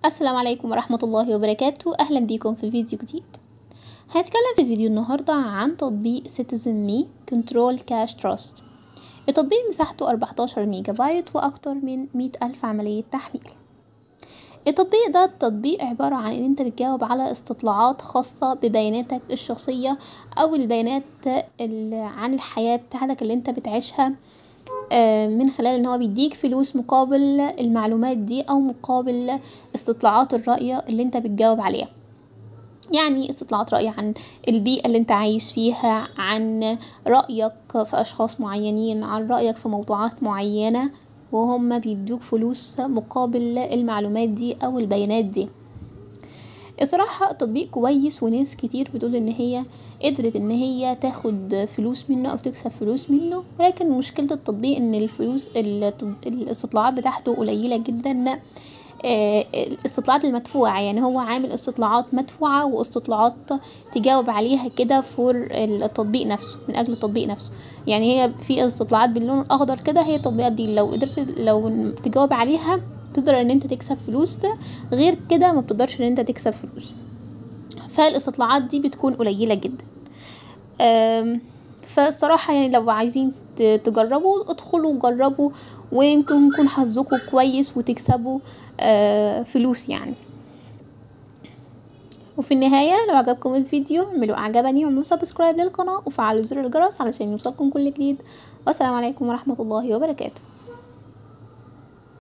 السلام عليكم ورحمة الله وبركاته أهلا بيكم في فيديو جديد هنتكلم في فيديو النهاردة عن تطبيق Citizen Me Control Cash Trust التطبيق مساحته 14 ميجا بايت وأكتر من 100 ألف عملية تحميل التطبيق ده تطبيق عبارة عن ان انت بتجاوب على استطلاعات خاصة ببياناتك الشخصية او البيانات عن الحياة بتاعتك اللي انت بتعيشها من خلال ان هو بيديك فلوس مقابل المعلومات دي او مقابل استطلاعات الرأي اللي انت بتجاوب عليها يعني استطلاعات رأي عن البيئة اللي انت عايش فيها عن رأيك في أشخاص معينين عن رأيك في موضوعات معينة وهم بيدوك فلوس مقابل المعلومات دي أو البيانات دي الصراحة التطبيق كويس وناس كتير بتقول ان هي قدرت ان هي تاخد فلوس منه او تكسب فلوس منه لكن مشكلة التطبيق ان الفلوس الاستطلاعات بتاعته قليلة جدا الاستطلاعات المدفوعة يعني هو عامل استطلاعات مدفوعة واستطلاعات تجاوب عليها كده فور التطبيق نفسه من أجل التطبيق نفسه يعني هي في استطلاعات باللون الأخضر كده هي التطبيقات دي لو قدرت لو تجاوب عليها تقدر ان انت تكسب فلوس غير كده ما بتقدرش ان انت تكسب فلوس فالاستطلاعات دي بتكون قليلة جدا فالصراحة يعني لو عايزين تجربوا ادخلوا وجربوا ويمكن يكون حظكم كويس وتكسبوا فلوس يعني وفي النهاية لو عجبكم الفيديو اعملوا اعجبني واعملوا سبسكرايب للقناة وفعلوا زر الجرس علشان يوصلكم كل جديد والسلام عليكم ورحمة الله وبركاته